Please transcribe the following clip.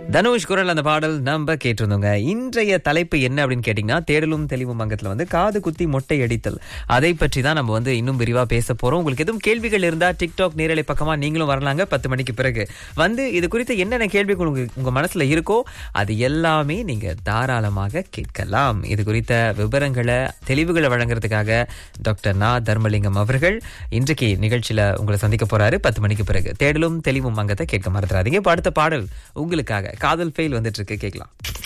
தனுஷ் குரல் அந்த பாடல் நம்ம கேட்டிருந்தோங்க இன்றைய தலைப்பு என்ன அப்படின்னு கேட்டீங்கன்னா தேடலும் தெளிவும் அங்கத்துல வந்து காது குத்தி மொட்டை அடித்தல் அதை பற்றி தான் நம்ம வந்து இன்னும் விரிவா பேச போறோம் உங்களுக்கு எதுவும் கேள்விகள் இருந்தா டிக்டாக் நேரலை பக்கமா நீங்களும் வரலாங்க பத்து மணிக்கு பிறகு வந்து இது குறித்து என்னென்ன கேள்விகள் உங்க உங்க மனசுல இருக்கோ அது எல்லாமே நீங்க தாராளமாக கேட்கலாம் இது குறித்த விவரங்களை தெளிவுகளை வழங்குறதுக்காக டாக்டர் நா தர்மலிங்கம் அவர்கள் இன்றைக்கு நிகழ்ச்சியில உங்களை சந்திக்க போறாரு பத்து மணிக்கு பிறகு தேடலும் தெளிவும் அங்கத்தை கேட்க மறந்துடாதீங்க இப்ப அடுத்த பாடல் உங்களுக்காக காதல் ஃபெயில் வந்துட்டு இருக்கு கேட்கலாம்